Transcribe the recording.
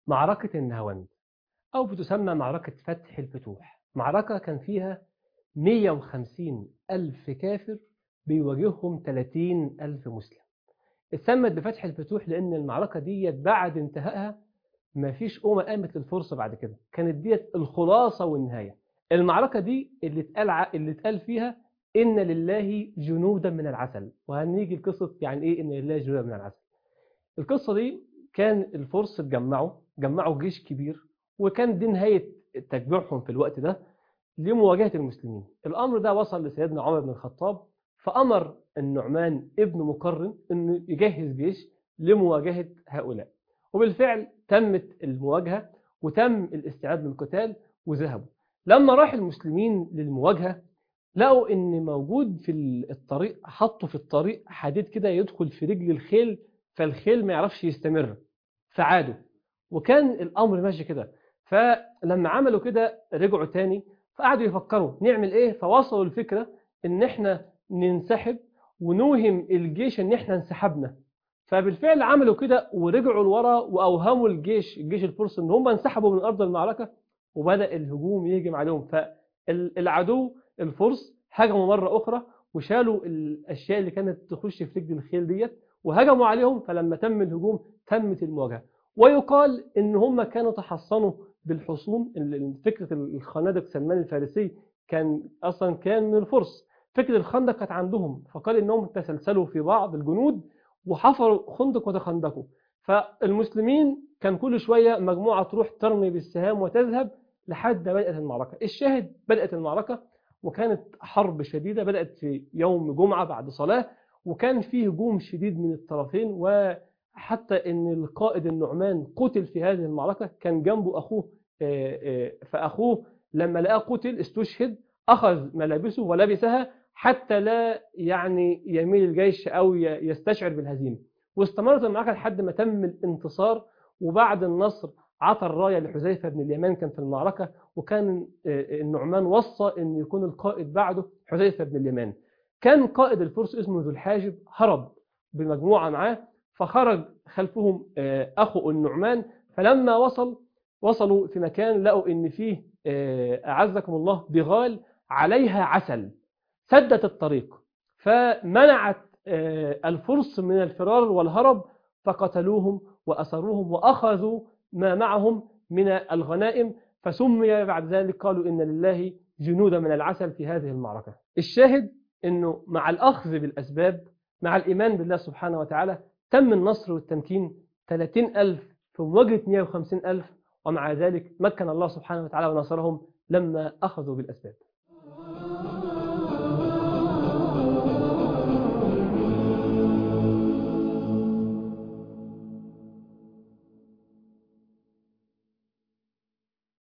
معركة النهاوند أو بتسمى معركة فتح الفتوح معركة كان فيها 150 ألف كافر بيواجههم 30 ألف مسلم اتسمت بفتح الفتوح لأن المعركة دي بعد انتهائها ما فيش أمة قامت للفرصة بعد كده كانت ديت الخلاصة والنهاية المعركة دي اللي اتقال ع- اللي اتقال فيها إن لله جنودا من العسل وهنيجي القصة يعني إيه إن لله جنودا من العسل القصة دي كان الفرس اتجمعوا جمعوا جيش كبير وكان دي نهاية تجميعهم في الوقت ده لمواجهة المسلمين الأمر ده وصل لسيدنا عمر بن الخطاب فأمر النعمان ابن مقرن أنه يجهز جيش لمواجهة هؤلاء وبالفعل تمت المواجهة وتم الاستعداد للقتال وذهبوا لما راح المسلمين للمواجهة لقوا ان موجود في الطريق حطوا في الطريق حديد كده يدخل في رجل الخيل فالخيل ما يعرفش يستمر فعادوا وكان الامر ماشي كده فلما عملوا كده رجعوا تاني فقعدوا يفكروا نعمل ايه فوصلوا الفكرة ان احنا ننسحب ونوهم الجيش ان احنا انسحبنا فبالفعل عملوا كده ورجعوا لورا واوهموا الجيش الجيش الفرس ان هم انسحبوا من ارض المعركة وبدأ الهجوم يهجم عليهم فالعدو الفرس هجموا مرة أخرى وشالوا الأشياء اللي كانت تخش في رجل الخيل ديت وهجموا عليهم فلما تم الهجوم تمت المواجهة ويقال إن هم كانوا تحصنوا بالحصون ال- فكرة الخنادق سلمان الفارسي كان أصلا كان من الفرس فكرة الخندق كانت عندهم فقال إنهم تسلسلوا في بعض الجنود وحفروا خندق وتخندقوا فالمسلمين كان كل شوية مجموعة تروح ترمي بالسهام وتذهب لحد ما بدأت المعركة الشاهد بدأت المعركة وكانت حرب شديدة بدأت في يوم جمعة بعد صلاة وكان فيه هجوم شديد من الطرفين وحتى ان القائد النعمان قتل في هذه المعركة كان جنبه أخوه آه، آه، فأخوه لما لقاه قتل استشهد أخذ ملابسه ولبسها حتى لا يعني يميل الجيش أو ي- يستشعر بالهزيمة واستمرت المعركة لحد ما تم الانتصار وبعد النصر عطى الراية لحذيفة بن اليمان كان في المعركة وكان آه، النعمان وصى أن يكون القائد بعده حذيفة بن اليمان كان قائد الفرس اسمه ذو الحاجب هرب بمجموعة معاه فخرج خلفهم آه، أخو النعمان فلما وصل وصلوا في مكان لقوا أن فيه آه، أعزكم الله بغال عليها عسل سدت الطريق فمنعت آه، الفرس من الفرار والهرب فقتلوهم وأسروهم وأخذوا ما معهم من الغنائم فسمي بعد ذلك قالوا إن لله جنودا من العسل في هذه المعركة الشاهد أنه مع الأخذ بالأسباب مع الإيمان بالله سبحانه وتعالى تم النصر والتمكين 30 ألف في مواجهة 150 ألف ومع ذلك مكن الله سبحانه وتعالى ونصرهم لما أخذوا بالأسباب